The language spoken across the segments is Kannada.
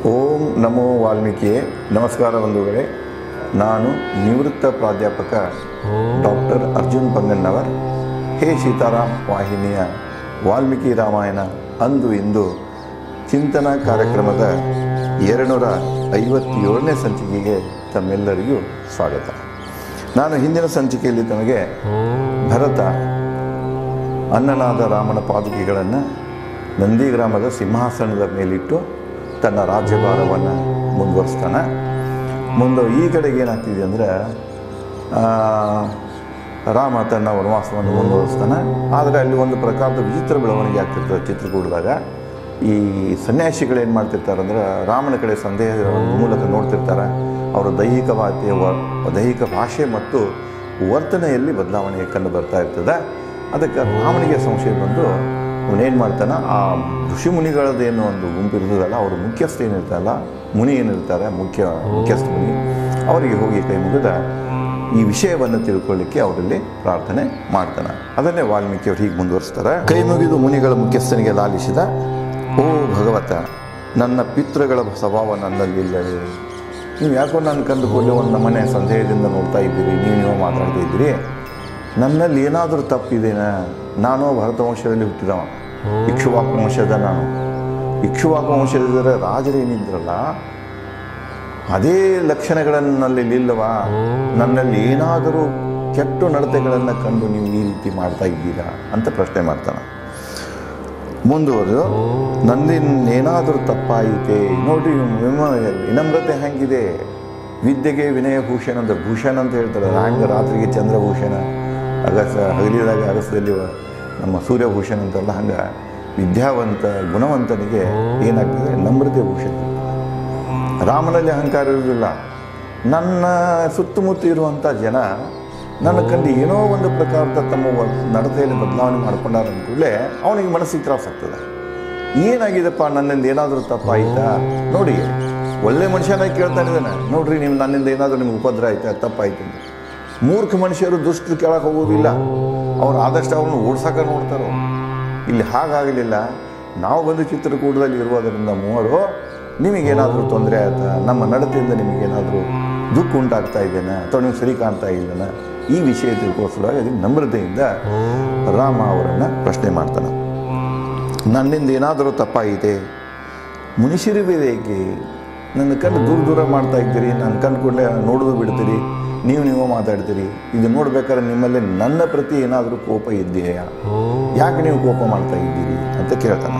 ಓಂ ನಮೋ ವಾಲ್ಮೀಕಿಯೇ ನಮಸ್ಕಾರ ಬಂಧುಗಳೇ ನಾನು ನಿವೃತ್ತ ಪ್ರಾಧ್ಯಾಪಕ ಡಾಕ್ಟರ್ ಅರ್ಜುನ್ ಪಂಗನ್ನವರ್ ಹೇ ಸೀತಾರಾಮ್ ವಾಹಿನಿಯ ವಾಲ್ಮೀಕಿ ರಾಮಾಯಣ ಅಂದು ಇಂದು ಚಿಂತನ ಕಾರ್ಯಕ್ರಮದ ಎರಡುನೂರ ಐವತ್ತೇಳನೇ ಸಂಚಿಕೆಗೆ ತಮ್ಮೆಲ್ಲರಿಗೂ ಸ್ವಾಗತ ನಾನು ಹಿಂದಿನ ಸಂಚಿಕೆಯಲ್ಲಿ ತಮಗೆ ಭರತ ಅನ್ನನಾದ ರಾಮನ ಪಾದುಕೆಗಳನ್ನು ನಂದಿಗ್ರಾಮದ ಸಿಂಹಾಸನದ ಮೇಲಿಟ್ಟು ತನ್ನ ರಾಜ್ಯಭಾರವನ್ನು ಮುಂದುವರಿಸ್ತಾನೆ ಮುಂದೆ ಈ ಕಡೆಗೆ ಏನಾಗ್ತಿದೆ ಅಂದರೆ ರಾಮ ತನ್ನ ವನವಾಸವನ್ನು ಮುಂದುವರಿಸ್ತಾನೆ ಆದರೆ ಅಲ್ಲಿ ಒಂದು ಪ್ರಕಾರದ ವಿಚಿತ್ರ ಬೆಳವಣಿಗೆ ಆಗ್ತಿರ್ತದೆ ಚಿತ್ರಕೂಟದಾಗ ಈ ಸನ್ಯಾಸಿಗಳೇನು ಮಾಡ್ತಿರ್ತಾರೆ ಅಂದ್ರೆ ರಾಮನ ಕಡೆ ಸಂದೇಹ ಮೂಲಕ ನೋಡ್ತಿರ್ತಾರೆ ಅವರ ದೈಹಿಕ ಭಾಷೆ ದೈಹಿಕ ಭಾಷೆ ಮತ್ತು ವರ್ತನೆಯಲ್ಲಿ ಬದಲಾವಣೆ ಕಂಡು ಬರ್ತಾ ಇರ್ತದೆ ಅದಕ್ಕೆ ರಾಮನಿಗೆ ಸಂಶಯ ಬಂದು ಅವನೇನು ಮಾಡ್ತಾನೆ ಆ ಋಷಿ ಮುನಿಗಳದ್ದೇನು ಒಂದು ಗುಂಪು ಇರ್ತದಲ್ಲ ಅವ್ರ ಮುಖ್ಯಸ್ಥ ಏನಿರ್ತಾರಲ್ಲ ಮುನಿ ಏನಿರ್ತಾರೆ ಮುಖ್ಯ ಮುಖ್ಯಸ್ಥ ಮುನಿ ಅವರಿಗೆ ಹೋಗಿ ಕೈ ಮುಗಿದ ಈ ವಿಷಯವನ್ನು ತಿಳ್ಕೊಳ್ಳಿಕ್ಕೆ ಅವರಲ್ಲಿ ಪ್ರಾರ್ಥನೆ ಮಾಡ್ತಾನೆ ಅದನ್ನೇ ವಾಲ್ಮೀಕಿ ಅವ್ರು ಹೀಗೆ ಮುಂದುವರಿಸ್ತಾರೆ ಕೈ ಮುಗಿದು ಮುನಿಗಳ ಮುಖ್ಯಸ್ಥನಿಗೆ ಲಾಲಿಸಿದ ಓ ಭಗವತ ನನ್ನ ಪಿತೃಗಳ ಸ್ವಭಾವ ನನ್ನಲ್ಲಿಲ್ಲವೇ ನೀವು ಯಾಕೋ ನನ್ನ ಕಂಡುಕೊಂಡು ಒಂದು ಮನೆ ಸಂದೇಹದಿಂದ ನೋಡ್ತಾ ಇದ್ದೀರಿ ನೀವು ನೀವು ಮಾತಾಡ್ತಾ ಇದ್ದೀರಿ ನನ್ನಲ್ಲಿ ಏನಾದರೂ ತಪ್ಪಿದೇನಾ ನಾನು ಭರತ ವಂಶದಲ್ಲಿ ಹುಟ್ಟಿದವ ಇಕ್ಷುವಾಕ ವಂಶದ ನಾನು ಇಕ್ಷುವಾಕ ವಂಶದ ರಾಜರೇನಿದ್ರಲ್ಲ ಅದೇ ಲಕ್ಷಣಗಳಲ್ಲಿ ಇಲ್ಲವಾ ನನ್ನಲ್ಲಿ ಏನಾದರೂ ಕೆಟ್ಟು ನಡತೆಗಳನ್ನು ಕಂಡು ನೀವು ಈ ರೀತಿ ಮಾಡ್ತಾ ಇದ್ದೀರಾ ಅಂತ ಪ್ರಶ್ನೆ ಮಾಡ್ತಾನೆ ಮುಂದುವರೆದು ನಂದಿನ್ನೇನಾದರೂ ತಪ್ಪಾಯಿತೆ ನೋಡ್ರಿ ವಿಮ ವಿನಮ್ರತೆ ಹೆಂಗಿದೆ ವಿದ್ಯೆಗೆ ವಿನಯ ಭೂಷಣ ಅಂತ ಭೂಷಣ ಅಂತ ಹೇಳ್ತಾರೆ ಹಂಗೆ ರಾತ್ರಿಗೆ ಚಂದ್ರಭೂಷಣ ಅಗಸ ಹಗಲಿದಾಗ ಅಗಸದಲ್ಲಿ ನಮ್ಮ ಸೂರ್ಯಭೂಷಣ ಅಂತಲ್ಲ ಹಂಗೆ ವಿದ್ಯಾವಂತ ಗುಣವಂತನಿಗೆ ಏನಾಗ್ತದೆ ನಮ್ರತೆ ಭೂಷಣ ರಾಮನಲ್ಲಿ ಅಹಂಕಾರ ಇರುವುದಿಲ್ಲ ನನ್ನ ಸುತ್ತಮುತ್ತ ಇರುವಂಥ ಜನ ನನ್ನ ಕಂಡು ಏನೋ ಒಂದು ಪ್ರಕಾರದ ತಮ್ಮ ವ- ನಡತೆಯಲ್ಲಿ ಬದಲಾವಣೆ ಮಾಡ್ಕೊಂಡಾರ ಕೂಡಲೇ ಅವನಿಗೆ ಮನಸ್ಸಿಗೆ ತ್ರಾಸ ಆಗ್ತದೆ ಏನಾಗಿದೆಪ್ಪ ನನ್ನಿಂದ ಏನಾದರೂ ತಪ್ಪಾಯ್ತಾ ನೋಡಿ ಒಳ್ಳೆ ಮನುಷ್ಯನಾಗಿ ಕೇಳ್ತಾ ಇದ್ದಾನೆ ನೋಡ್ರಿ ನೀವು ನನ್ನಿಂದ ಏನಾದರೂ ನಿಮ್ಗೆ ಉಪದ್ರ ಆಯ್ತಾ ತಪ್ಪಾಯ್ತು ಅಂತ ಮೂರ್ಖ ಮನುಷ್ಯರು ದುಷ್ಟರು ಕೇಳಕ್ಕೆ ಹೋಗೋದಿಲ್ಲ ಅವ್ರು ಆದಷ್ಟು ಅವ್ರನ್ನ ಓಡ್ಸಕ್ಕೆ ನೋಡ್ತಾರೋ ಇಲ್ಲಿ ಹಾಗಾಗಲಿಲ್ಲ ನಾವು ಬಂದು ಚಿತ್ರಕೂಟದಲ್ಲಿ ಇರುವುದರಿಂದ ಮೂವರು ನಿಮಗೇನಾದರೂ ತೊಂದರೆ ಆಯ್ತಾ ನಮ್ಮ ನಡತೆಯಿಂದ ನಿಮಗೇನಾದರೂ ದುಃಖ ಉಂಟಾಗ್ತಾ ಇದೆಯಾ ಅಥವಾ ನೀವು ಸರಿ ಕಾಣ್ತಾ ಇದ್ದಾನ ಈ ವಿಷಯ ತಿಳ್ಕೋಸ್ಕರವಾಗಿ ಅದಕ್ಕೆ ನಮ್ರತೆಯಿಂದ ರಾಮ ಅವರನ್ನು ಪ್ರಶ್ನೆ ಮಾಡ್ತಾನೆ ನನ್ನಿಂದ ಏನಾದರೂ ತಪ್ಪಾಗಿದೆ ಮುನಿಸಿರುವುದೇಕೆ ನನ್ನ ಕಂಡು ದೂರ ದೂರ ಮಾಡ್ತಾ ಇದ್ದೀರಿ ನನ್ನ ಕಂಡು ಕೂಡಲೇ ನೋಡೋದು ಬಿಡ್ತೀರಿ ನೀವು ನೀವು ಮಾತಾಡ್ತೀರಿ ಇದು ನೋಡ್ಬೇಕಾದ್ರೆ ನಿಮ್ಮಲ್ಲಿ ನನ್ನ ಪ್ರತಿ ಏನಾದರೂ ಕೋಪ ಇದೆಯಾ ಯಾಕೆ ನೀವು ಕೋಪ ಮಾಡ್ತಾ ಇದ್ದೀರಿ ಅಂತ ಕೇಳ್ತಾನೆ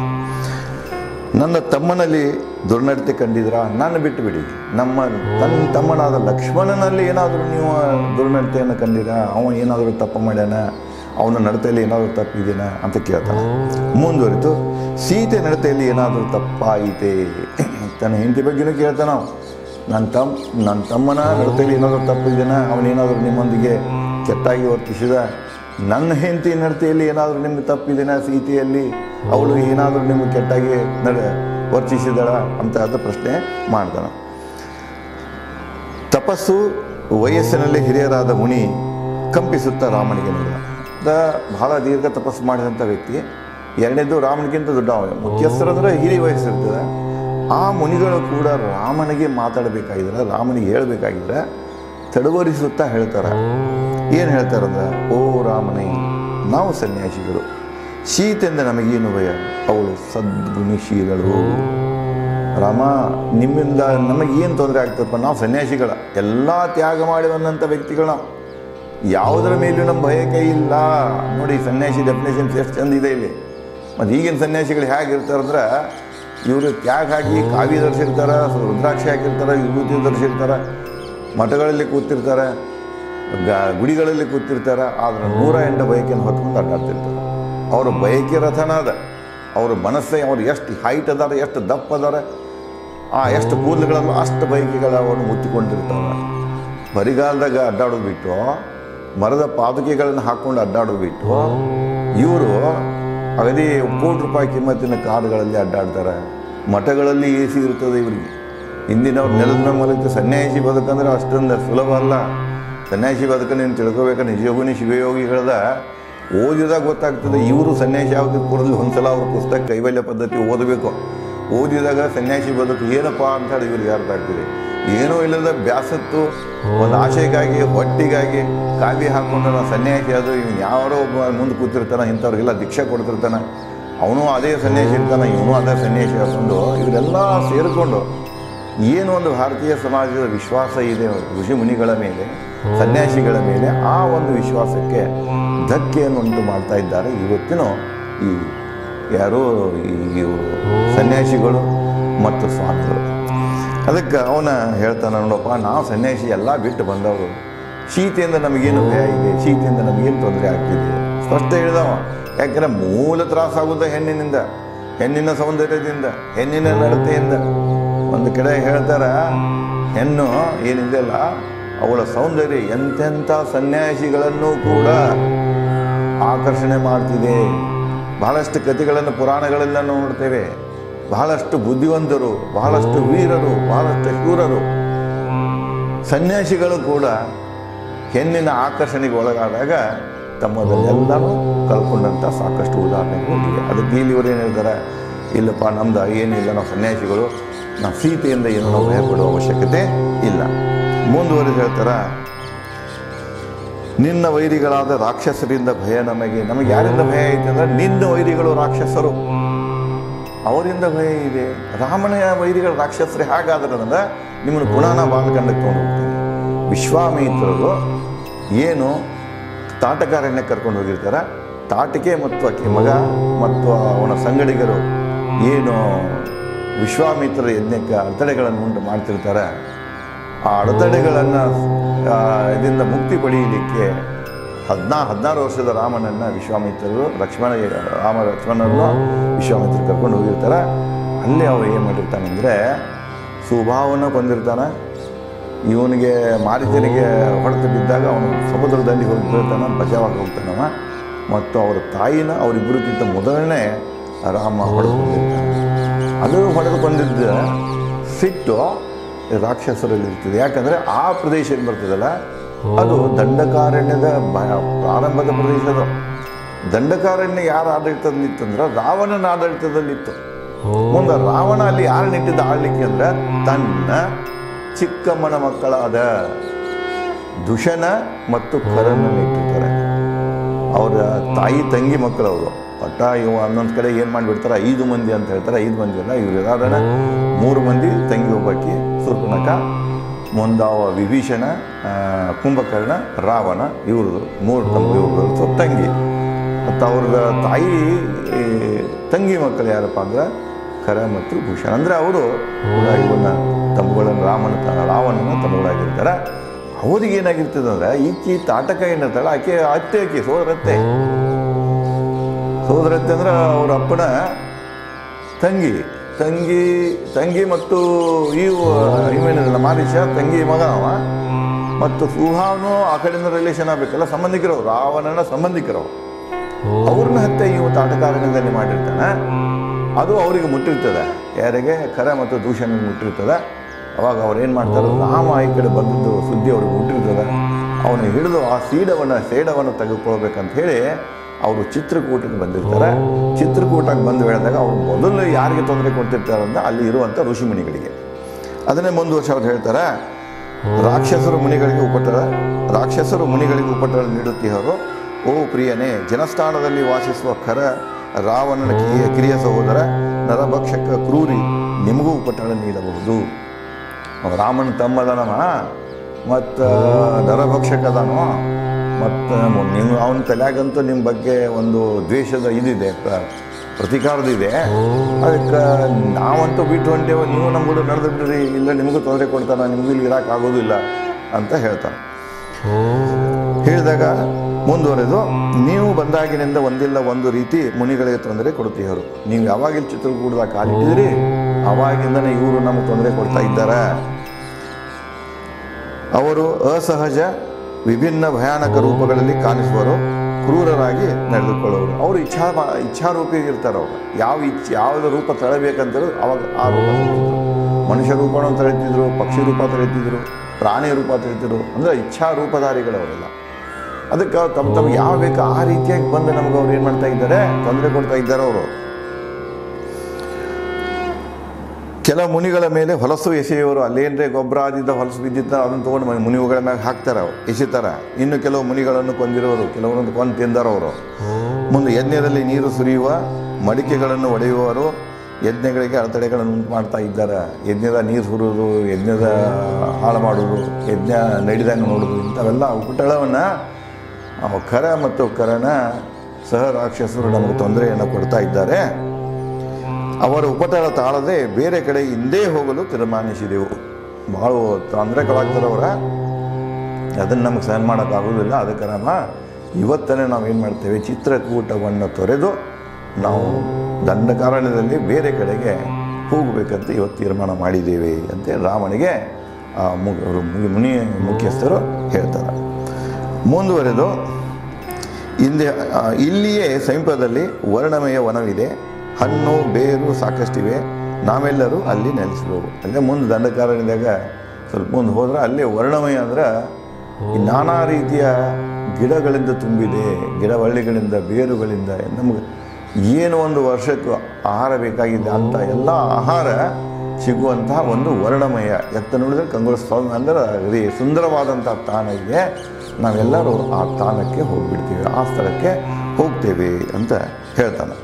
ನನ್ನ ತಮ್ಮನಲ್ಲಿ ದುರ್ನಡತೆ ಕಂಡಿದ್ರಾ ನಾನು ಬಿಟ್ಟು ಬಿಡಿ ನಮ್ಮ ತನ್ನ ತಮ್ಮನಾದ ಲಕ್ಷ್ಮಣನಲ್ಲಿ ಏನಾದರೂ ನೀವು ದುರ್ನಡತೆಯನ್ನು ಕಂಡಿರಾ ಅವ ಏನಾದರೂ ತಪ್ಪು ಮಾಡ್ಯಾನ ಅವನ ನಡತೆಯಲ್ಲಿ ಏನಾದರೂ ತಪ್ಪಿದೇನಾ ಅಂತ ಕೇಳ್ತಾನೆ ಮುಂದುವರಿತು ಸೀತೆ ನಡತೆಯಲ್ಲಿ ಏನಾದರೂ ತಪ್ಪಾಯಿತೆ ತನ್ನ ಹೆಂಡತಿ ಬಗ್ಗೆನೂ ಕೇಳ್ತಾನ ಅವ. ನನ್ನ ತಮ್ಮ ನನ್ನ ತಮ್ಮನ ನಡತೆಯಲ್ಲಿ ಏನಾದರೂ ತಪ್ಪಿದೇನಾ ಅವನೇನಾದರೂ ನಿಮ್ಮೊಂದಿಗೆ ಕೆಟ್ಟಾಗಿ ವರ್ತಿಸಿದ ನನ್ನ ಹೆಂಡತಿ ನಡತೆಯಲ್ಲಿ ಏನಾದರೂ ನಿಮ್ಗೆ ತಪ್ಪಿದೆನಾ ಸೀತೆಯಲ್ಲಿ ಅವಳು ಏನಾದರೂ ನಿಮ್ಗೆ ಕೆಟ್ಟಾಗಿ ನಡ ವರ್ತಿಸಿದಳ ಅಂತ ಅದು ಪ್ರಶ್ನೆ ಮಾಡ್ತಾನೆ ತಪಸ್ಸು ವಯಸ್ಸಿನಲ್ಲಿ ಹಿರಿಯರಾದ ಮುನಿ ಕಂಪಿಸುತ್ತಾ ರಾಮನಿಗೆ ನೋಡಿದ ದ ಬಹಳ ದೀರ್ಘ ತಪಸ್ಸು ಮಾಡಿದಂಥ ವ್ಯಕ್ತಿ ಎರಡನೇದು ರಾಮನಿಗಿಂತ ದೊಡ್ಡವ ಮುಖ್ಯಸ್ಥರಂದ್ರೆ ಹಿರಿಯ ವಯಸ್ಸಿರ್ತದೆ ಆ ಮುನಿಗಳು ಕೂಡ ರಾಮನಿಗೆ ಮಾತಾಡಬೇಕಾಗಿದ್ರೆ ರಾಮನಿಗೆ ಹೇಳಬೇಕಾಗಿದ್ರೆ ತಡವರಿಸುತ್ತಾ ಹೇಳ್ತಾರೆ ಏನು ಹೇಳ್ತಾರಂದ್ರೆ ಓ ರಾಮನೇ ನಾವು ಸನ್ಯಾಸಿಗಳು ಸೀತೆಯಿಂದ ನಮಗೇನು ಭಯ ಅವಳು ಸದ್ಗುಣಿಶೀಲಳು ರಾಮ ನಿಮ್ಮಿಂದ ನಮಗೇನು ತೊಂದರೆ ಆಗ್ತದಪ್ಪ ನಾವು ಸನ್ಯಾಸಿಗಳ ಎಲ್ಲ ತ್ಯಾಗ ಮಾಡಿ ಬಂದಂಥ ವ್ಯಕ್ತಿಗಳು ನಾವು ಯಾವುದರ ಮೇಲೂ ನಮ್ಮ ಭಯಕ್ಕೆ ಇಲ್ಲ ನೋಡಿ ಸನ್ಯಾಸಿ ಡೆಫಿನೇಷನ್ಸ್ ಎಷ್ಟು ಚಂದ ಇದೆ ಇಲ್ಲಿ ಮತ್ತು ಈಗಿನ ಸನ್ಯಾಸಿಗಳು ಹೇಗಿರ್ತಾರಂದ್ರೆ ಇವರು ತ್ಯಾಗ ಹಾಕಿ ಕಾವಿ ಧರಿಸಿರ್ತಾರೆ ರುದ್ರಾಕ್ಷಿ ಹಾಕಿರ್ತಾರೆ ವಿಭೂತಿ ಧರಿಸಿರ್ತಾರೆ ಮಠಗಳಲ್ಲಿ ಕೂತಿರ್ತಾರೆ ಗ ಗುಡಿಗಳಲ್ಲಿ ಕೂತಿರ್ತಾರೆ ಆದ್ರೆ ನೂರ ಎಂಟು ಬೈಕಿನ ಹೊತ್ಕೊಂಡು ಅಡ್ಡಾಡ್ತಿರ್ತಾರೆ ಅವ್ರ ಬಯಕೆ ರಥನ ಅದ ಅವ್ರ ಮನಸ್ಸೇ ಅವ್ರು ಎಷ್ಟು ಹೈಟ್ ಅದಾರ ಎಷ್ಟು ದಪ್ಪ ಅದಾರ ಆ ಎಷ್ಟು ಕೂದಲುಗಳಲ್ಲ ಅಷ್ಟು ಬೈಕಿಗಳು ಅವನು ಮುಚ್ಚಿಕೊಂಡಿರ್ತಾವೆ ಬರಿಗಾಲದಾಗ ಅಡ್ಡಾಡೋದು ಬಿಟ್ಟು ಮರದ ಪಾದುಕೆಗಳನ್ನು ಹಾಕ್ಕೊಂಡು ಅಡ್ಡಾಡೋದು ಬಿಟ್ಟು ಇವರು ಅಗದಿ ಕೋಟಿ ರೂಪಾಯಿ ಕಿಮ್ಮತ್ತಿನ ಕಾರುಗಳಲ್ಲಿ ಅಡ್ಡಾಡ್ತಾರೆ ಮಠಗಳಲ್ಲಿ ಎ ಸಿ ಇರ್ತದೆ ಇವರಿಗೆ ಹಿಂದಿನವ್ರು ನೆಲದ ಮೇಲೆ ಮಲಗಿದ್ದು ಸನ್ಯಾಸಿ ಬದುಕಂದ್ರೆ ಅಷ್ಟೊಂದು ಸುಲಭ ಅಲ್ಲ ಸನ್ಯಾಸಿ ಬದುಕ ನೀನು ತಿಳ್ಕೊಬೇಕು ನಿಜಯೋಗಿನಿ ಶಿವಯೋಗಿಗಳದ ಓದಿದಾಗ ಗೊತ್ತಾಗ್ತದೆ ಇವರು ಸನ್ಯಾಸಿ ಆಗೋದಕ್ಕೆ ಕೂಡಲು ಒಂದ್ಸಲ ಅವ್ರ ಪುಸ್ತಕ ಕೈವಲ್ಯ ಪದ್ಧತಿ ಓದಬೇಕು ಓದಿದಾಗ ಸನ್ಯಾಸಿ ಬದುಕು ಏನಪ್ಪ ಅಂತ ಹೇಳಿ ಇವ್ರಿಗೆ ಅರ್ಥ ಆಗ್ತಿದೆ ಏನೂ ಇಲ್ಲದ ಬ್ಯಾಸತ್ತು ಒಂದು ಆಶೆಗಾಗಿ ಹೊಟ್ಟಿಗಾಗಿ ಕಾವಿ ಹಾಕೊಂಡು ನಾವು ಸನ್ಯಾಸಿ ಅದು ಇವ್ನು ಯಾರೋ ಒಬ್ಬ ಮುಂದೆ ಕೂತಿರ್ತಾನೆ ಇಂಥವ್ರಿಗೆಲ್ಲ ದೀಕ್ಷೆ ಕೊಡ್ತಿರ್ತಾನೆ ಅವನು ಅದೇ ಸನ್ಯಾಸಿ ಇರ್ತಾನೆ ಇವನು ಅದೇ ಸನ್ಯಾಸಿ ಹಾಕೊಂಡು ಇವರೆಲ್ಲ ಸೇರಿಕೊಂಡು ಏನು ಒಂದು ಭಾರತೀಯ ಸಮಾಜದ ವಿಶ್ವಾಸ ಇದೆ ಋಷಿ ಮುನಿಗಳ ಮೇಲೆ ಸನ್ಯಾಸಿಗಳ ಮೇಲೆ ಆ ಒಂದು ವಿಶ್ವಾಸಕ್ಕೆ ಧಕ್ಕೆಯನ್ನು ಉಂಟು ಮಾಡ್ತಾ ಇದ್ದಾರೆ ಇವತ್ತಿನ ಈ ಯಾರೋ ಈ ಇವ್ರು ಸನ್ಯಾಸಿಗಳು ಮತ್ತು ಸ್ವಾಮಿಗಳು ಅದಕ್ಕೆ ಅವನ ಹೇಳ್ತಾನೆ ನೋಡಪ್ಪ ನಾವು ಸನ್ಯಾಸಿ ಎಲ್ಲ ಬಿಟ್ಟು ಬಂದವರು ಶೀತೆಯಿಂದ ನಮಗೇನು ಭಯ ಇದೆ ಶೀತೆಯಿಂದ ನಮಗೇನು ತೊಂದರೆ ಆಗ್ತಿದೆ ಸ್ಪಷ್ಟ ಹೇಳಿದವ ಯಾಕಂದ್ರೆ ಮೂಲ ತ್ರಾಸಾಗುವುದು ಹೆಣ್ಣಿನಿಂದ ಹೆಣ್ಣಿನ ಸೌಂದರ್ಯದಿಂದ ಹೆಣ್ಣಿನ ನಡತೆಯಿಂದ ಒಂದು ಕಡೆ ಹೇಳ್ತಾರ ಹೆಣ್ಣು ಏನಿದೆಯಲ್ಲ ಅವಳ ಸೌಂದರ್ಯ ಎಂತೆಂಥ ಸನ್ಯಾಸಿಗಳನ್ನು ಕೂಡ ಆಕರ್ಷಣೆ ಮಾಡ್ತಿದೆ ಬಹಳಷ್ಟು ಕಥೆಗಳನ್ನು ಪುರಾಣಗಳೆಲ್ಲ ನಾವು ನೋಡ್ತೇವೆ ಬಹಳಷ್ಟು ಬುದ್ಧಿವಂತರು ಬಹಳಷ್ಟು ವೀರರು ಬಹಳಷ್ಟು ಶೂರರು ಸನ್ಯಾಸಿಗಳು ಕೂಡ ಹೆಣ್ಣಿನ ಆಕರ್ಷಣೆಗೆ ಒಳಗಾದಾಗ ತಮ್ಮದನ್ನೆಲ್ಲನೂ ಕಳ್ಕೊಂಡಂಥ ಸಾಕಷ್ಟು ಉದಾಹರಣೆಗಳು ಇವೆ ಅದಕ್ಕೆ ಇಲ್ಲಿ ಇವರು ಏನು ಹೇಳ್ತಾರೆ ಇಲ್ಲಪ್ಪ ನಮ್ದು ಏನಿಲ್ಲ ನಾವು ಸನ್ಯಾಸಿಗಳು ನಾವು ಸೀತೆಯಿಂದ ಏನು ನಾವು ಭಯಪಡುವ ಅವಶ್ಯಕತೆ ಇಲ್ಲ ಮುಂದುವರೆದು ಹೇಳ್ತಾರ ನಿನ್ನ ವೈರಿಗಳಾದ ರಾಕ್ಷಸರಿಂದ ಭಯ ನಮಗೆ ನಮಗೆ ಯಾರಿಂದ ಭಯ ಐತೆ ಅಂದ್ರೆ ನಿನ್ನ ವೈರಿಗಳು ರಾಕ್ಷಸರು ಅವರಿಂದ ಭಯ ಇದೆ ರಾಮನ ವೈರಿಗಳು ರಾಕ್ಷಸರು ಹೇಗಾದ್ರೆ ಅಂದ್ರೆ ನಿಮ್ಮನ್ನು ಪುನಃ ನಾ ಬಾಲಕಂಡಕ್ಕೆ ತೊಗೊಂಡು ಹೋಗ್ತೀನಿ ವಿಶ್ವಾಮಿತ್ರರು ಏನು ತಾಟಕಾರಣ್ಯ ಕರ್ಕೊಂಡು ಹೋಗಿರ್ತಾರೆ ತಾಟಿಕೆ ಮತ್ತು ಆಕೆ ಮಗ ಮತ್ತು ಅವನ ಸಂಗಡಿಗರು ಏನು ವಿಶ್ವಾಮಿತ್ರರ ಯಜ್ಞಕ್ಕೆ ಅಡೆತಡೆಗಳನ್ನು ಉಂಟು ಮಾಡ್ತಿರ್ತಾರೆ ಆ ಅಡೆತಡೆಗಳನ್ನು ಇದರಿಂದ ಮುಕ್ತಿ ಪಡೆಯಲಿಕ್ಕೆ ಹದಿನಾ ಹದಿನಾರು ವರ್ಷದ ರಾಮನನ್ನು ವಿಶ್ವಾಮಿತ್ರರು ಲಕ್ಷ್ಮಣ ರಾಮ ಲಕ್ಷ್ಮಣರನ್ನು ವಿಶ್ವಾಮಿತ್ರರು ಕರ್ಕೊಂಡು ಹೋಗಿರ್ತಾರೆ ಅಲ್ಲಿ ಅವ್ರು ಏನು ಮಾಡಿರ್ತಾನೆ ಅಂದರೆ ಸುಭಾವನ ಬಂದಿರ್ತಾನೆ ಇವನಿಗೆ ಮಾರಿತನಿಗೆ ಹೊಡೆದು ಬಿದ್ದಾಗ ಅವನು ಸಮುದ್ರ ದಂಡಿಗೆ ಹೋಗಿ ಬೀಳ್ತಾನೆ ಬಚಾವಾಗಿ ಹೋಗ್ತಾನವ ಮತ್ತು ಅವರ ತಾಯಿನ ಅವರಿಬ್ಬರಿಗಿಂತ ಮೊದಲನೇ ರಾಮ ಹೊಡೆದು ಬಂದಿರ್ತಾನೆ ಅದು ಹೊಡೆದು ಬಂದಿದ್ದ ಸಿಟ್ಟು ರಾಕ್ಷಸರಲ್ಲಿ ಇರ್ತದೆ ಯಾಕಂದರೆ ಆ ಪ್ರದೇಶ ಏನು ಬರ್ತದಲ್ಲ ಅದು ದಂಡಕಾರಣ್ಯದ ಬ- ಪ್ರಾರಂಭದ ಪ್ರದೇಶ ಅದು ದಂಡಕಾರಣ್ಯ ಯಾರ ಆಡಳಿತದಲ್ಲಿತ್ತಂದ್ರೆ ರಾವಣನ ಆಡಳಿತದಲ್ಲಿತ್ತು ಮುಂದೆ ರಾವಣ ಅಲ್ಲಿ ಯಾರನ್ನ ಇಟ್ಟಿದ್ದ ಆಳ್ಲಿಕ್ಕೆ ಅಂದ್ರೆ ತನ್ನ ಚಿಕ್ಕಮ್ಮನ ಮಕ್ಕಳಾದ ದುಷನ ಮತ್ತು ಕರನನ್ನು ಇಟ್ಟಿರ್ತಾರೆ ಅವರ ತಾಯಿ ತಂಗಿ ಮಕ್ಕಳು ಅವರು ಒಟ್ಟ ಇವು ಹನ್ನೊಂದು ಕಡೆ ಏನು ಮಾಡಿಬಿಡ್ತಾರೆ ಐದು ಮಂದಿ ಅಂತ ಹೇಳ್ತಾರೆ ಐದು ಮಂದಿ ಅಲ್ಲ ಇವ್ರು ಯಾರನ್ನ ಮೂರು ಮಂದಿ ತಂಗಿ ಒಬ್ಬಾಕಿ ಸುರ್ಪನಕ ಮುಂದಾವ ವಿಭೀಷಣ ಆ, ಕುಂಭಕರ್ಣ ರಾವಣ ಇವ್ರದ್ದು ಮೂರು ತಮ್ಮ ಇವ್ರದ್ದು ತಂಗಿ ಮತ್ತು ಅವ್ರದ ತಾಯಿ ಈ, ತಂಗಿ ಮಕ್ಕಳು ಯಾರಪ್ಪ ಅಂದ್ರೆ ಖರ ಮತ್ತು ಭೂಷಣ ಅಂದರೆ ಅವರು ಇವನ್ನ ತಮ್ಮಗಳನ್ನು ರಾಮನ ತ- ರಾವಣನ ತಮ್ಮಗಳಾಗಿರ್ತಾರೆ ಅವ್ರಿಗೆ ಏನಾಗಿರ್ತದೆ ಅಂದ್ರೆ ಈಕಿ ತಾಟಕ ಏನಿರ್ತಾಳೆ ಆಕೆ ಅತ್ತೆ ಆಕೆ ಸೋದರತ್ತೆ ಸೋದರತ್ತೆ ಅಂದ್ರೆ ಅವ್ರ ಅಪ್ಪನ ತಂಗಿ ತಂಗಿ ತಂಗಿ ಮತ್ತು ಇವು ಇವೇನಿರಲ್ಲ ಮಾರೀಶ ತಂಗಿ ಮಗ ಅವ ಮತ್ತು ಸುಹಾವನು ಆ ಕಡೆಯಿಂದ ರಿಲೇಷನ್ ಆಗಬೇಕಲ್ಲ ಸಂಬಂಧಿಕರು ರಾವಣನ ಸಂಬಂಧಿಕರು ಅವ್ರನ್ನ ಹತ್ತೆ ಇವು ತಾಟಕಾರಣ್ಯದಲ್ಲಿ ಮಾಡಿರ್ತಾನೆ ಅದು ಅವರಿಗೆ ಮುಟ್ಟಿರ್ತದೆ ಯಾರಿಗೆ ಖರ ಮತ್ತು ದೂಷಣ ಮುಟ್ಟಿರ್ತದೆ ಅವಾಗ ಅವ್ರು ಏನು ಮಾಡ್ತಾರೆ ರಾಮ ಈ ಕಡೆ ಬಂದದ್ದು ಸುದ್ದಿ ಅವ್ರಿಗೆ ಮುಟ್ಟಿರ್ತದೆ ಅವನು ಹಿಡಿದು ಆ ಸೀಡವನ್ನು ಸೇಡವನ್ನು ತೆಗೆದುಕೊಳ್ಬೇಕಂತ ಹೇಳಿ ಅವರು ಚಿತ್ರಕೂಟಕ್ಕೆ ಬಂದಿರ್ತಾರೆ ಚಿತ್ರಕೂಟಕ್ಕೆ ಬಂದು ಹೇಳಿದಾಗ ಅವ್ರು ಮೊದಲು ಯಾರಿಗೆ ತೊಂದರೆ ಕೊಡ್ತಿರ್ತಾರೆ ಅಂದ್ರೆ ಅಲ್ಲಿ ಇರುವಂಥ ಋಷಿಮುನಿಗಳಿಗೆ ಅದನ್ನೇ ಮುಂದುವರ್ಷ ಅವ್ರು ಹೇಳ್ತಾರೆ ರಾಕ್ಷಸರು ಮುನಿಗಳಿಗೆ ಉಪಟಳ ರಾಕ್ಷಸರು ಮುನಿಗಳಿಗೆ ಉಪಟಳ ನೀಡುತ್ತೀಹರು ಓ ಪ್ರಿಯನೇ ಜನಸ್ಥಾನದಲ್ಲಿ ವಾಸಿಸುವ ಖರ ರಾವಣನ ಕಿರಿಯ ಕಿರಿಯ ಸಹೋದರ ನರಭಕ್ಷಕ ಕ್ರೂರಿ ನಿಮಗೂ ಉಪಟಳ ನೀಡಬಹುದು ಅವ ರಾಮನ ತಮ್ಮದನವ ಮತ್ತು ನರಭಕ್ಷಕ ಅದಾನೋ ಮತ್ತು ನೀವು ಅವನ ತಲೆಯಾಗಂತೂ ನಿಮ್ಮ ಬಗ್ಗೆ ಒಂದು ದ್ವೇಷದ ಇದಿದೆ ಪ್ರ- ಪ್ರತೀಕಾರದಿದೆ ಅದಕ್ಕೆ ನಾವಂತೂ ಬಿಟ್ಟು ಹೊಂಟೇವ ನೀವು ನಮ್ಮ ಕೂಡ ನಡೆದು ಬಿಡ್ರಿ ಇಲ್ಲ ನಿಮಗೂ ತೊಂದರೆ ಕೊಡ್ತಾನೆ ನಿಮಗೂ ಇಲ್ಲಿ ಇರಕ್ಕೆ ಆಗೋದಿಲ್ಲ ಅಂತ ಹೇಳ್ತಾನೆ ಹೇಳಿದಾಗ ಮುಂದುವರೆದು ನೀವು ಬಂದಾಗಿನಿಂದ ಒಂದಿಲ್ಲ ಒಂದು ರೀತಿ ಮುನಿಗಳಿಗೆ ತೊಂದರೆ ಕೊಡ್ತೀವರು ನೀವು ಯಾವಾಗ ಇಲ್ಲಿ ಚಿತ್ರಕೂಟದಾಗ ಕಾಲಿಟ್ಟಿದ್ರಿ ಅವಾಗಿಂದನೇ ಇವರು ನಮಗೆ ತೊಂದರೆ ಕೊಡ್ತಾ ಇದ್ದಾರೆ ಅವರು ಅಸಹಜ ವಿಭಿನ್ನ ಭಯಾನಕ ರೂಪಗಳಲ್ಲಿ ಕಾಣಿಸುವರು ಕ್ರೂರರಾಗಿ ನಡೆದುಕೊಳ್ಳುವರು ಅವರು ಇಚ್ಛಾ ಇಚ್ಛಾರೂಪಿ ಇರ್ತಾರೆ ಅವರು ಯಾವ ಇಚ್ಛೆ ಯಾವ್ದು ರೂಪ ತಳಬೇಕಂತ ಅವಾಗ ಆ ರೂಪ ತಳಿತಿದ್ರು ಮನುಷ್ಯ ರೂಪವನ್ನು ತಳಿತಿದ್ರು ಪಕ್ಷಿ ರೂಪ ತಳಿತಿದ್ರು ಪ್ರಾಣಿ ರೂಪ ತಳಿತಿದ್ರು ಅಂದರೆ ಇಚ್ಛಾ ರೂಪಧಾರಿಗಳು ಅವರೆಲ್ಲ ಅದಕ್ಕೆ ತಮ್ಮ ತಮ್ಗೆ ಯಾವ ಬೇಕು ಆ ರೀತಿಯಾಗಿ ಬಂದು ನಮ್ಗೆ ಅವ್ರು ಏನು ಮಾಡ್ತಾ ಇದ್ದಾರೆ ತೊಂದರೆ ಕೊಡ್ತಾ ಇದ್ದಾರೆ ಅವರು ಕೆಲ ಮುನಿಗಳ ಮೇಲೆ ಹೊಲಸು ಎಸೆಯುವರು ಅಲ್ಲೇನ್ರೆ ಗೊಬ್ಬರ ಆದಿದ್ದ ಹೊಲಸು ಬಿದ್ದಿದ್ದ ಅದನ್ನು ತೊಗೊಂಡು ಮನೆ ಮುನಿಗಳ ಮ್ಯಾಗ ಹಾಕ್ತಾರೆ ಅವ್ರು ಎಸಿತಾರ ಇನ್ನು ಕೆಲವು ಮುನಿಗಳನ್ನು ಕೊಂದಿರೋರು ಕೆಲವರನ್ನು ಕೊಂದು ತಿಂದರವರು ಮುಂದೆ ಯಜ್ಞದಲ್ಲಿ ನೀರು ಸುರಿಯುವ ಮಡಿಕೆಗಳನ್ನು ಒಡೆಯುವವರು ಯಜ್ಞಗಳಿಗೆ ಅಡೆತಡೆಗಳನ್ನು ಉಂಟು ಮಾಡ್ತಾ ಇದ್ದಾರೆ ಯಜ್ಞದ ನೀರು ಸುರಿಯೋದು ಯಜ್ಞದ ಹಾಳು ಮಾಡೋದು ಯಜ್ಞ ನಡೆದಂಗೆ ನೋಡೋದು ಇಂಥವೆಲ್ಲ ಉಪಟಳವನ್ನು ಅವ ಕರ ಮತ್ತು ಕರನ ಸಹ ರಾಕ್ಷಸರು ನಮಗೆ ತೊಂದರೆಯನ್ನು ಕೊಡ್ತಾ ಇದ್ದಾರೆ ಅವರ ಉಪಟಳ ತಾಳದೆ ಬೇರೆ ಕಡೆ ಹಿಂದೆ ಹೋಗಲು ತೀರ್ಮಾನಿಸಿದೆವು ಭಾಳ ತೊಂದರೆಗಳಾಗ್ತಾರವರ ಅದನ್ನು ನಮಗೆ ಸಹನ ಮಾಡೋಕ್ಕಾಗೋದಿಲ್ಲ ಅದಕ್ಕೆ ನಮ್ಮ ಇವತ್ತನೇ ನಾವು ಏನು ಮಾಡ್ತೇವೆ ಚಿತ್ರಕೂಟವನ್ನು ತೊರೆದು ನಾವು ದಂಡಕಾರಣ್ಯದಲ್ಲಿ ಬೇರೆ ಕಡೆಗೆ ಹೋಗಬೇಕಂತ ಇವತ್ತು ತೀರ್ಮಾನ ಮಾಡಿದ್ದೇವೆ ಅಂತ ರಾಮನಿಗೆ ಆ ಮು- ಅವರು ಮುಗಿ- ಮುನಿ ಮುಖ್ಯಸ್ಥರು ಹೇಳ್ತಾರೆ ಮುಂದುವರೆದು ಹಿಂದೆ ಆ, ಇಲ್ಲಿಯೇ ಸಮೀಪದಲ್ಲಿ ವರ್ಣಮಯ ವನವಿದೆ ಹಣ್ಣು ಬೇರು ಸಾಕಷ್ಟಿವೆ ನಾವೆಲ್ಲರೂ ಅಲ್ಲಿ ನೆಲೆಸಬಹುದು ಅಲ್ಲೇ ಮುಂದೆ ದಂಡಕಾರಣ್ಯದಾಗ ಸ್ವಲ್ಪ ಮುಂದೆ ಹೋದ್ರೆ ಅಲ್ಲೇ ವರ್ಣಮಯ ಅಂದ್ರೆ ಈ ನಾನಾ ರೀತಿಯ ಗಿಡಗಳಿಂದ ತುಂಬಿದೆ ಗಿಡವಳ್ಳಿಗಳಿಂದ ಬೇರುಗಳಿಂದ ನಮಗೆ ಏನು ಒಂದು ವರ್ಷಕ್ಕೂ ಆಹಾರ ಬೇಕಾಗಿದೆ ಅಂತ ಎಲ್ಲ ಆಹಾರ ಸಿಗುವಂತಹ ಒಂದು ವರ್ಣಮಯ ಎತ್ತ ನೋಡಿದ್ರೆ ಕಂಗುಳ ಸ್ವಾಮಿ ಅಂದ್ರೆ ಅಗದಿ ಸುಂದರವಾದಂಥ ತಾಣ ಇದೆ ನಾವೆಲ್ಲರೂ ಆ ತಾಣಕ್ಕೆ ಹೋಗ್ಬಿಡ್ತೀವಿ ಆ ಸ್ಥಳಕ್ಕೆ ಹೋಗ್ತೇವೆ ಅಂತ ಹೇಳ್ತಾನೆ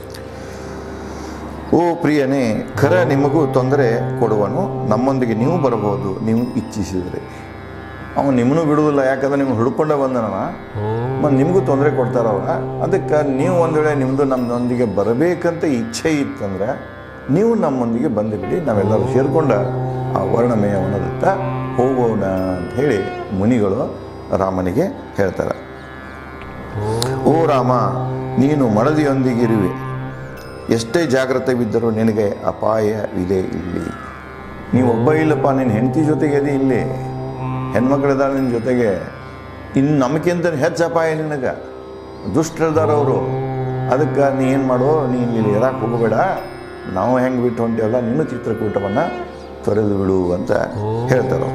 ಓ ಪ್ರಿಯನೇ ಖರ ನಿಮಗೂ ತೊಂದರೆ ಕೊಡುವನು ನಮ್ಮೊಂದಿಗೆ ನೀವು ಬರಬಹುದು ನೀವು ಇಚ್ಛಿಸಿದರೆ ಅವನು ನಿಮ್ಮನ್ನು ಬಿಡುವುದಿಲ್ಲ ಯಾಕಂದ್ರೆ ನಿಮ್ಗೆ ಹುಡ್ಕೊಂಡ ಬಂದನ ಮತ್ತು ನಿಮಗೂ ತೊಂದರೆ ಕೊಡ್ತಾರ ಅವ್ರ ಅದಕ್ಕೆ ನೀವು ಒಂದು ವೇಳೆ ನಿಮ್ಮದು ನಮ್ಮೊಂದಿಗೆ ಬರಬೇಕಂತ ಇಚ್ಛೆ ಇತ್ತಂದ್ರೆ ನೀವು ನಮ್ಮೊಂದಿಗೆ ಬಂದು ಬಿಡಿ ನಾವೆಲ್ಲರೂ ಸೇರ್ಕೊಂಡ ಆ ವರ್ಣಮಯ ವನದತ್ತ ಹೋಗೋಣ ಅಂತ ಹೇಳಿ ಮುನಿಗಳು ರಾಮನಿಗೆ ಹೇಳ್ತಾರೆ ಓ ರಾಮ ನೀನು ಮಡದಿಯೊಂದಿಗಿರುವೆ ಎಷ್ಟೇ ಜಾಗ್ರತೆವಿದ್ದರೂ ನಿನಗೆ ಅಪಾಯವಿದೆ ಇಲ್ಲಿ ನೀವು ಒಬ್ಬ ಇಲ್ಲಪ್ಪ ನಿನ್ನ ಹೆಂಡತಿ ಜೊತೆಗೆ ಅದಿ ಇಲ್ಲಿ ಹೆಣ್ಮಕ್ಳಿದಾರೆ ನಿನ್ನ ಜೊತೆಗೆ ಇನ್ನು ನಮಗಿಂತ ಹೆಚ್ಚು ಅಪಾಯ ನಿನಗೆ ದುಷ್ಟರಿದಾರ ಅವರು ಅದಕ್ಕೆ ನೀ ಏನು ಮಾಡೋ ನೀ ಇಲ್ಲಿ ಇರಕ್ಕೆ ಹೋಗಬೇಡ ನಾವು ಹೆಂಗೆ ಬಿಟ್ಟು ಹೊಂಟೇವಲ್ಲ ನಿನ್ನ ಚಿತ್ರಕೂಟವನ್ನು ತೊರೆದು ಬಿಡು ಅಂತ ಹೇಳ್ತಾರೆ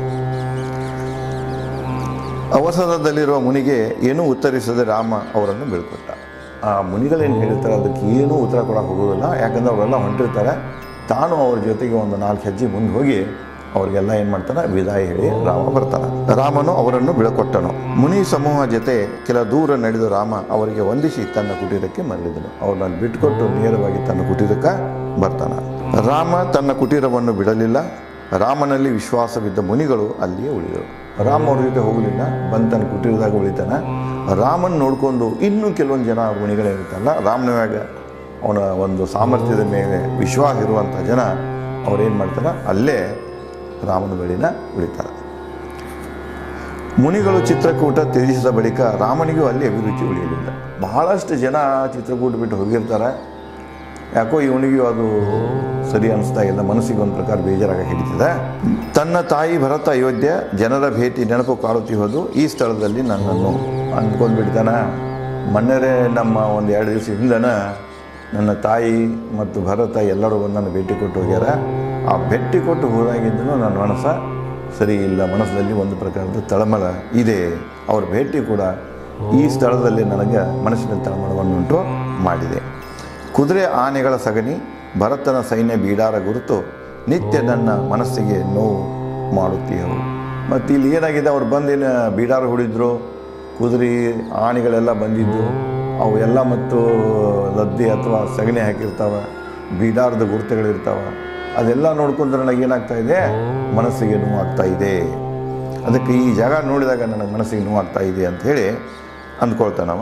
ಅವಸರದಲ್ಲಿರುವ ಮುನಿಗೆ ಏನೂ ಉತ್ತರಿಸದೆ ರಾಮ ಅವರನ್ನು ಬೀಳ್ಕೊಟ್ಟ ಆ ಮುನಿಗಳೇನು ಹೇಳ್ತಾರೆ ಅದಕ್ಕೆ ಏನೂ ಉತ್ತರ ಕೊಡಕ್ಕೆ ಹೋಗೋದಿಲ್ಲ ಯಾಕಂದ್ರೆ ಅವರೆಲ್ಲ ಹೊಂಟಿರ್ತಾರೆ ತಾನು ಅವ್ರ ಜೊತೆಗೆ ಒಂದು ನಾಲ್ಕು ಹೆಜ್ಜೆ ಮುಂದೆ ಹೋಗಿ ಅವ್ರಿಗೆಲ್ಲ ಏನು ಮಾಡ್ತಾನೆ ವಿದಾಯ ಹೇಳಿ ರಾಮ ಬರ್ತಾನೆ ರಾಮನು ಅವರನ್ನು ಬೀಳ್ಕೊಟ್ಟನು ಮುನಿ ಸಮೂಹ ಜೊತೆ ಕೆಲ ದೂರ ನಡೆದ ರಾಮ ಅವರಿಗೆ ವಂದಿಸಿ ತನ್ನ ಕುಟೀರಕ್ಕೆ ಮರಳಿದನು ಅವ್ರನ್ನ ಬಿಟ್ಕೊಟ್ಟು ನೇರವಾಗಿ ತನ್ನ ಕುಟೀರಕ್ಕೆ ಬರ್ತಾನೆ ರಾಮ ತನ್ನ ಕುಟೀರವನ್ನು ಬಿಡಲಿಲ್ಲ ರಾಮನಲ್ಲಿ ವಿಶ್ವಾಸವಿದ್ದ ಮುನಿಗಳು ಅಲ್ಲಿಯೇ ಉಳಿದರು ರಾಮ ಅವ್ರ ಜೊತೆ ಹೋಗಲಿಲ್ಲ ಬಂದು ತನ್ನ ಕುಟೀರದಾಗ ಉಳಿತಾನೆ ರಾಮನ್ ನೋಡಿಕೊಂಡು ಇನ್ನೂ ಕೆಲವೊಂದು ಜನ ಮುನಿಗಳಿರುತ್ತಲ್ಲ ರಾಮನ ಮ್ಯಾಗ ಅವನ ಒಂದು ಸಾಮರ್ಥ್ಯದ ಮೇಲೆ ವಿಶ್ವಾಸ ಇರುವಂಥ ಜನ ಅವ್ರೇನು ಮಾಡ್ತಾರೆ ಅಲ್ಲೇ ರಾಮನ ಬಳಿನ ಉಳಿತಾರೆ ಮುನಿಗಳು ಚಿತ್ರಕೂಟ ತ್ಯಜಿಸಿದ ಬಳಿಕ ರಾಮನಿಗೂ ಅಲ್ಲಿ ಅಭಿರುಚಿ ಉಳಿಯಲಿಲ್ಲ ಬಹಳಷ್ಟು ಜನ ಚಿತ್ರಕೂಟ ಬಿಟ್ಟು ಹೋಗಿರ್ತಾರೆ ಯಾಕೋ ಇವನಿಗೂ ಅದು ಸರಿ ಅನಿಸ್ತಾ ಇಲ್ಲ ಮನಸ್ಸಿಗೆ ಒಂದು ಪ್ರಕಾರ ಬೇಜಾರಾಗ ಹಿಡಿತದೆ ತನ್ನ ತಾಯಿ ಭರತ ಅಯೋಧ್ಯ ಜನರ ಭೇಟಿ ನೆನಪು ಕಾಡುತ್ತಿ ಹೋದು ಈ ಸ್ಥಳದಲ್ಲಿ ನನ್ನನ್ನು ಅಂದ್ಕೊಂಡು ಬಿಡ್ತಾನ ಮೊನ್ನೆರೆ ನಮ್ಮ ಒಂದು ಎರಡು ದಿವಸ ಹಿಂದನ ನನ್ನ ತಾಯಿ ಮತ್ತು ಭರತ ಎಲ್ಲರೂ ಬಂದು ನನ್ನ ಭೇಟಿ ಕೊಟ್ಟು ಹೋಗ್ಯಾರ ಆ ಭೇಟಿ ಕೊಟ್ಟು ಹೋದಾಗಿದ್ದನು ನನ್ನ ಮನಸ್ಸ ಸರಿ ಇಲ್ಲ ಮನಸ್ಸಲ್ಲಿ ಒಂದು ಪ್ರಕಾರದ ತಳಮಳ ಇದೆ ಅವ್ರ ಭೇಟಿ ಕೂಡ ಈ ಸ್ಥಳದಲ್ಲಿ ನನಗೆ ಮನಸ್ಸಿನ ತಳಮಳವನ್ನುಂಟು ಮಾಡಿದೆ ಕುದುರೆ ಆನೆಗಳ ಸಗಣಿ ಭರತನ ಸೈನ್ಯ ಬೀಡಾರ ಗುರುತು ನಿತ್ಯ ನನ್ನ ಮನಸ್ಸಿಗೆ ನೋವು ಮಾಡುತ್ತೀಯವು ಮತ್ತು ಇಲ್ಲಿ ಏನಾಗಿದೆ ಅವ್ರು ಬಂದೇನು ಬೀಡಾರ ಹೊಡಿದ್ರು ಕುದುರೆ ಆನೆಗಳೆಲ್ಲ ಬಂದಿದ್ದು ಅವು ಎಲ್ಲ ಮತ್ತು ಲದ್ದಿ ಅಥವಾ ಸಗಣಿ ಹಾಕಿರ್ತಾವೆ ಬೀಡಾರದ ಗುರುತುಗಳಿರ್ತಾವೆ ಅದೆಲ್ಲ ನೋಡ್ಕೊಂಡ್ರೆ ನನಗೆ ಏನಾಗ್ತಾ ಇದೆ ಮನಸ್ಸಿಗೆ ನೋವಾಗ್ತಾ ಇದೆ ಅದಕ್ಕೆ ಈ ಜಾಗ ನೋಡಿದಾಗ ನನಗೆ ಮನಸ್ಸಿಗೆ ನೋವಾಗ್ತಾ ಇದೆ ಅಂತ ಹೇಳಿ ಅಂದ್ಕೊಳ್ತಾನವ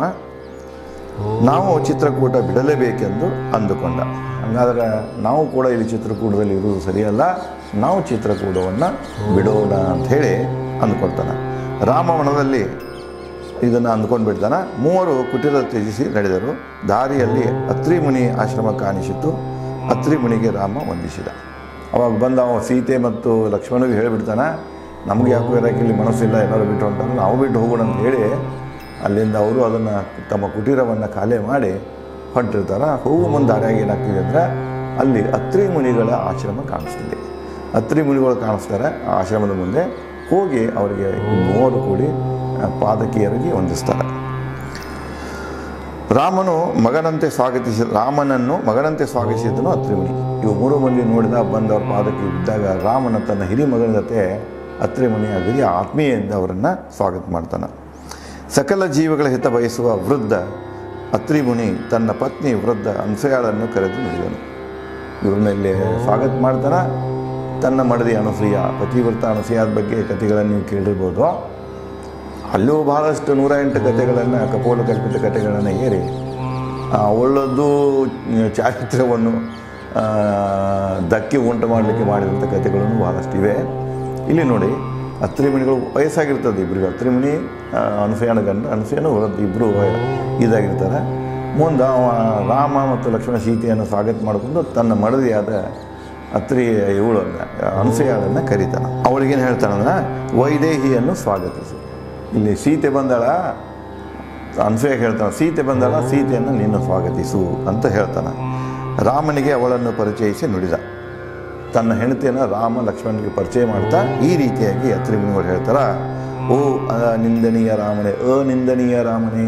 ನಾವು ಚಿತ್ರಕೂಟ ಬಿಡಲೇಬೇಕೆಂದು ಅಂದುಕೊಂಡ ಹಂಗಾದ್ರೆ ನಾವು ಕೂಡ ಇಲ್ಲಿ ಚಿತ್ರಕೂಟದಲ್ಲಿ ಇರುವುದು ಸರಿಯಲ್ಲ ನಾವು ಚಿತ್ರಕೂಟವನ್ನು ಬಿಡೋಣ ಅಂತ ಹೇಳಿ ಅಂದ್ಕೊಳ್ತಾನೆ ರಾಮವನದಲ್ಲಿ ಇದನ್ನು ಅಂದ್ಕೊಂಡು ಬಿಡ್ತಾನೆ ಮೂವರು ಕುಟೀರ ತ್ಯಜಿಸಿ ನಡೆದರು ದಾರಿಯಲ್ಲಿ ಅತ್ರಿ ಮುನಿ ಆಶ್ರಮ ಕಾಣಿಸಿತು ಅತ್ರಿ ಮುನಿಗೆ ರಾಮ ವಂದಿಸಿದ ಅವಾಗ ಬಂದ ಅವ ಸೀತೆ ಮತ್ತು ಲಕ್ಷ್ಮಣಿಗೆ ಹೇಳಿಬಿಡ್ತಾನೆ ನಮಗೆ ಯಾಕೋ ಇರೋಕೆ ಇಲ್ಲಿ ಮನಸ್ಸಿಲ್ಲ ಎಲ್ಲರೂ ಬಿಟ್ಟು ಹೊಂಟಾರೆ ನಾವು ಬಿಟ್ಟು ಹೋಗೋಣ ಅಂತ ಹೇಳಿ ಅಲ್ಲಿಂದ ಅವರು ಅದನ್ನು ತಮ್ಮ ಕುಟೀರವನ್ನು ಖಾಲಿ ಮಾಡಿ ಹೊಂಟಿರ್ತಾರೆ ಹೋಗೋ ಮುಂದೆ ದಾರಿಯಾಗಿ ಏನಾಗ್ತಿದೆ ಅಂದರೆ ಅಲ್ಲಿ ಅತ್ರಿ ಮುನಿಗಳ ಆಶ್ರಮ ಕಾಣಿಸ್ತಿದೆ ಅತ್ರಿ ಮುನಿಗಳು ಕಾಣಿಸ್ತಾರೆ ಆ ಆಶ್ರಮದ ಮುಂದೆ ಹೋಗಿ ಅವರಿಗೆ ಈ ಮೂವರು ಕೂಡಿ ಆ, ಪಾದಕ್ಕೆ ಎರಗಿ ವಂದಿಸ್ತಾರೆ ರಾಮನು ಮಗನಂತೆ ಸ್ವಾಗತಿಸಿ ರಾಮನನ್ನು ಮಗನಂತೆ ಸ್ವಾಗತಿಸಿದನು ಅತ್ರಿಮುನಿ ಇವು ಮೂರು ಮಂದಿ ನೋಡಿದ ಬಂದವರ ಪಾದಕ್ಕೆ ಇದ್ದಾಗ ರಾಮನ ತನ್ನ ಹಿರಿ ಮಗನ ಜೊತೆ ಅತ್ರಿಮುನಿ ಅಗದಿ ಆತ್ಮೀಯದಿಂದ ಅವರನ್ನು ಸ್ವಾಗತ ಮಾಡ್ತಾನೆ ಸಕಲ ಜೀವಗಳ ಹಿತ ಬಯಸುವ ವೃದ್ಧ ಅತ್ರಿಮುನಿ ತನ್ನ ಪತ್ನಿ ವೃದ್ಧ ಅನ್ಸಯಾಳನ್ನು ಕರೆದು ನುಡಿದನು ಇವ್ರನ್ನಲ್ಲಿ ಸ್ವಾಗತ ಮಾಡ್ತಾನೆ ತನ್ನ ಮಡದಿ ಅನಸೂಯ ಪತಿವ್ರತ ಅನಸೂಯಾದ ಬಗ್ಗೆ ಕಥೆಗಳನ್ನು ನೀವು ಕೇಳಿರ್ಬೋದು ಅಲ್ಲೂ ಬಹಳಷ್ಟು ನೂರ ಎಂಟು ಕಥೆಗಳನ್ನು ಕಪೋಲ ಕಲ್ಪಿತ ಕಥೆಗಳನ್ನು ಏರಿ ಆ, ಒಳ್ಳೆದ್ದು ಚಾರಿತ್ರ್ಯವನ್ನು ಆ, ಧಕ್ಕೆ ಉಂಟು ಮಾಡಲಿಕ್ಕೆ ಮಾಡಿದಂಥ ಕಥೆಗಳನ್ನು ಬಹಳಷ್ಟು ಇವೆ ಇಲ್ಲಿ ನೋಡಿ ಅತ್ರಿಮಣಿಗಳು ವಯಸ್ಸಾಗಿರ್ತದೆ ಇಬ್ಬರಿಗೆ ಅತ್ರಿಮಣಿ ಅನಸೂಯನ ಗಂಡ ಅನಸೂಯನ ಹೊರದ್ದು ಇಬ್ಬರು ಇದಾಗಿರ್ತಾರೆ ಮುಂದೆ ಅವ ರಾಮ ಮತ್ತು ಲಕ್ಷ್ಮಣ ಸೀತೆಯನ್ನು ಸ್ವಾಗತ ಮಾಡಿಕೊಂಡು ತನ್ನ ಮಡದಿಯಾದ ಅತ್ರಿ ಇವಳನ್ನು ಅನಸೂಯಾಳನ್ನು ಕರೀತಾನೆ ಅವಳಿಗೇನು ಹೇಳ್ತಾನಂದ್ರೆ ವೈದೇಹಿಯನ್ನು ಸ್ವಾಗತಿಸು ಇಲ್ಲಿ ಸೀತೆ ಬಂದಾಳ ಅನ್ಸೂಯ ಹೇಳ್ತಾನೆ ಸೀತೆ ಬಂದಾಳ ಸೀತೆಯನ್ನು ನೀನು ಸ್ವಾಗತಿಸು ಅಂತ ಹೇಳ್ತಾನೆ ರಾಮನಿಗೆ ಅವಳನ್ನು ಪರಿಚಯಿಸಿ ನುಡಿದ ತನ್ನ ಹೆಂಡತಿಯನ್ನು ರಾಮ ಲಕ್ಷ್ಮಣನಿಗೆ ಪರಿಚಯ ಮಾಡ್ತಾ ಈ ರೀತಿಯಾಗಿ ಅತ್ರಿಮುನಿಗಳು ಹೇಳ್ತಾರ ಓ ನಿಂದನೀಯ ರಾಮನೇ ಅನಿಂದನೀಯ ರಾಮನೇ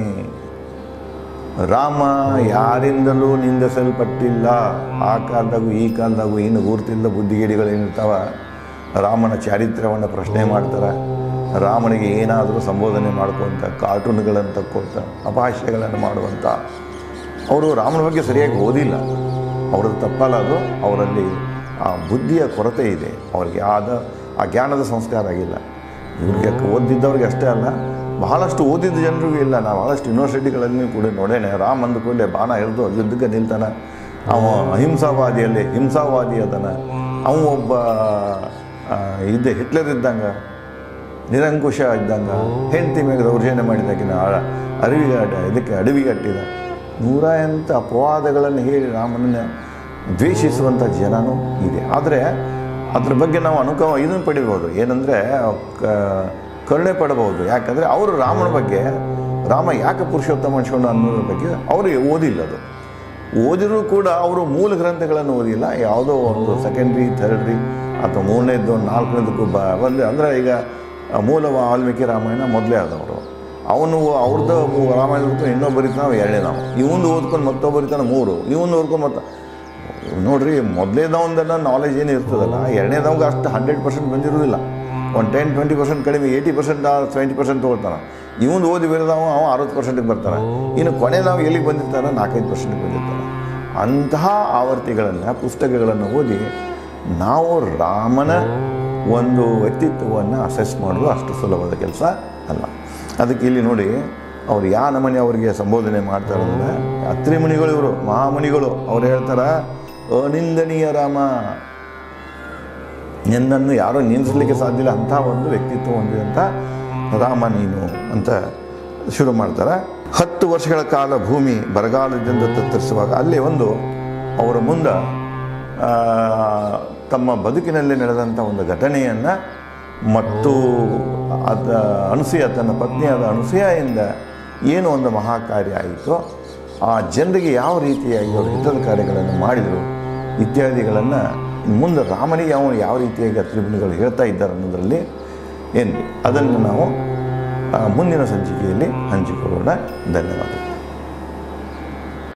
ರಾಮ ಯಾರಿಂದಲೂ ನಿಂದಿಸಲ್ಪಟ್ಟಿಲ್ಲ ಆ ಕಾಲದಾಗೂ ಈ ಕಾಲದಾಗೂ ಏನು ಗುರುತಿಲ್ಲದ ಬುದ್ಧಿಗೇಡಿಗಳೇನಿರ್ತಾವ ರಾಮನ ಚಾರಿತ್ರ್ಯವನ್ನು ಪ್ರಶ್ನೆ ಮಾಡ್ತಾರೆ ರಾಮನಿಗೆ ಏನಾದರೂ ಸಂಬೋಧನೆ ಮಾಡ್ಕೊತ ಕಾರ್ಟೂನ್ಗಳನ್ನು ತಕ್ಕೊತ ಅಪಹಾಸ್ಯಗಳನ್ನು ಮಾಡುವಂಥ ಅವರು ರಾಮನ ಬಗ್ಗೆ ಸರಿಯಾಗಿ ಓದಿಲ್ಲ ಅವ್ರದ್ದು ತಪ್ಪಲ್ಲ ಅದು ಅವರಲ್ಲಿ ಆ ಬುದ್ಧಿಯ ಕೊರತೆ ಇದೆ ಅವ್ರಿಗೆ ಆದ ಆ ಜ್ಞಾನದ ಸಂಸ್ಕಾರ ಆಗಿಲ್ಲ ಇವ್ರಿಗೆ ಓದಿದ್ದವ್ರಿಗೆ ಅಷ್ಟೇ ಅಲ್ಲ ಬಹಳಷ್ಟು ಓದಿದ ಜನರಿಗೂ ಇಲ್ಲ ನಾವು ಬಹಳಷ್ಟು ಯೂನಿವರ್ಸಿಟಿಗಳಲ್ಲಿ ಕೂಡ ನೋಡೇನೆ ರಾಮ್ ಅಂದ ಕೂಡಲೇ ಬಾಣ ಹಿಡಿದು ಯುದ್ಧಕ್ಕೆ ನಿಲ್ತಾನೆ ಅವ ಅಹಿಂಸಾವಾದಿಯಲ್ಲಿ ಹಿಂಸಾವಾದಿ ಅದನ ಅವ ಒಬ್ಬ ಆ, ಇದ್ದ ಹಿಟ್ಲರ್ ಇದ್ದಂಗೆ ನಿರಂಕುಶ ಇದ್ದಂಗೆ ಹೆಂಡತಿ ಮೇಲೆ ದೌರ್ಜನ್ಯ ಮಾಡಿದಾಗಿನ ಅರಿವಿಗೆ ಅಡ್ಡ- ಇದಕ್ಕೆ ಅಡವಿಗೆ ಅಟ್ಟಿದ ನೂರ ಎಂಥ ಅಪವಾದಗಳನ್ನು ಹೇಳಿ ರಾಮನನ್ನು ದ್ವೇಷಿಸುವಂಥ ಜನನೂ ಇದೆ ಆದರೆ ಅದ್ರ ಬಗ್ಗೆ ನಾವು ಅನುಕವ ಇದನ್ನು ಪಡಿಬೋದು ಏನಂದರೆ ಕರುಣೆ ಪಡಬಹುದು ಯಾಕಂದರೆ ಅವರು ರಾಮನ ಬಗ್ಗೆ ರಾಮ ಯಾಕೆ ಪುರುಷೋತ್ತಮ ಅನ್ಸ್ಕೊಂಡು ಅನ್ನೋದ್ರ ಬಗ್ಗೆ ಅವರು ಓದಿಲ್ಲ ಅದು ಓದಿರೂ ಕೂಡ ಅವರು ಮೂಲ ಗ್ರಂಥಗಳನ್ನು ಓದಿಲ್ಲ ಯಾವುದೋ ಒಂದು ಸೆಕೆಂಡ್ರಿ ಥರ್ಡ್ರಿ ಅಥವಾ ಮೂರನೇದ್ದು ಒಂದು ನಾಲ್ಕನೇದಕ್ಕೂ ಬ ಬಂದು ಅಂದರೆ ಈಗ ಆ ಮೂಲ ವಾಲ್ಮೀಕಿ ರಾಮಾಯಣ ಮೊದಲೇ ಆದವರು ಅವನು ಅವ್ರದ್ದು ಮೂ- ರಾಮಾಯಣ ಓದ್ಕೊಂಡು ಇನ್ನೊಬ್ಬ ಬರೀತಾನೆ ಎರಡನೇ ನಾವು ಇವಂದು ಓದ್ಕೊಂಡು ಮತ್ತೊಬ್ಬ ಬರೀತಾನೆ ಮೂರು ಇವಂದು ಓದ್ಕೊಂಡು ಮತ್ತೆ ನೋಡ್ರಿ ಮೊದಲೇದವಂದೆಲ್ಲ ನಾಲೆಜ್ ಏನು ಇರ್ತದಲ್ಲ ಎರಡನೇದವಾಗ ಅಷ್ಟು ಹಂಡ್ರೆಡ್ ಪರ್ಸೆಂಟ್ ಬಂದಿರೋದಿಲ್ಲ ಒಂದು ಟೆನ್ ಟ್ವೆಂಟಿ ಪರ್ಸೆಂಟ್ ಕಡಿಮೆ ಏಯ್ಟಿ ಪರ್ಸೆಂಟ್ ಟ್ವೆಂಟಿ ಪರ್ಸೆಂಟ್ ತೊಗೊಳ್ತಾನೆ ಇವನು ಓದಿ ಬೇರೆದವ ಅವ ಅರವತ್ತು ಪರ್ಸೆಂಟಿಗೆ ಬರ್ತಾನೆ ಇನ್ನು ಕೊನೆ ನಾವು ಎಲ್ಲಿಗೆ ಬಂದಿರ್ತಾನೆ ನಾಲ್ಕೈದು ಪರ್ಸೆಂಟಿಗೆ ಬಂದಿರ್ತಾನೆ ಅಂತಹ ಆವರ್ತಿಗಳನ್ನು ಪುಸ್ತಕಗಳನ್ನು ಓದಿ ನಾವು ರಾಮನ ಒಂದು ವ್ಯಕ್ತಿತ್ವವನ್ನು ಅಸೆಸ್ ಮಾಡೋದು ಅಷ್ಟು ಸುಲಭದ ಕೆಲಸ ಅಲ್ಲ ಅದಕ್ಕೆ ಇಲ್ಲಿ ನೋಡಿ ಅವ್ರು ಯಾ ನಮನೆ ಅವರಿಗೆ ಸಂಬೋಧನೆ ಮಾಡ್ತಾರೆ ಅಂದರೆ ಅತ್ರಿಮುನಿಗಳು ಇವರು ಮಹಾಮುನಿಗಳು ಅವ್ರು ಹೇಳ್ತಾರ ಅನಿಂದನೀಯ ರಾಮ ನಿನ್ನನ್ನು ಯಾರೂ ನಿಲ್ಲಿಸಲಿಕ್ಕೆ ಸಾಧ್ಯ ಇಲ್ಲ ಅಂಥ ಒಂದು ವ್ಯಕ್ತಿತ್ವ ಹೊಂದಿದಂಥ ರಾಮ ನೀನು ಅಂತ ಶುರು ಮಾಡ್ತಾರೆ ಹತ್ತು ವರ್ಷಗಳ ಕಾಲ ಭೂಮಿ ಬರಗಾಲದಿಂದ ತತ್ತರಿಸುವಾಗ ಅಲ್ಲಿ ಒಂದು ಅವರ ಮುಂದೆ ಆ, ತಮ್ಮ ಬದುಕಿನಲ್ಲಿ ನಡೆದಂಥ ಒಂದು ಘಟನೆಯನ್ನು ಮತ್ತು ಅದ ಅನಸೂಯ ತನ್ನ ಪತ್ನಿಯಾದ ಅನಸೂಯೆಯಿಂದ ಏನು ಒಂದು ಮಹಾ ಕಾರ್ಯ ಆಯಿತೋ ಆ ಜನರಿಗೆ ಯಾವ ರೀತಿಯಾಗಿ ಅವರು ಹಿತದ ಕಾರ್ಯಗಳನ್ನು ಮಾಡಿದರು ಇತ್ಯಾದಿಗಳನ್ನು ಮುಂದೆ ರಾಮನಿಗೆ ಅವನು ಯಾವ ರೀತಿಯಾಗಿ ಅತ್ರಿಮುನಿಗಳು ಹೇಳ್ತಾ ಇದ್ದಾರೆ ಅನ್ನೋದರಲ್ಲಿ ಏನು ಅದನ್ನು ನಾವು ಆ, ಮುಂದಿನ ಸಂಚಿಕೆಯಲ್ಲಿ ಹಂಚಿಕೊಳ್ಳೋಣ ಧನ್ಯವಾದಗಳು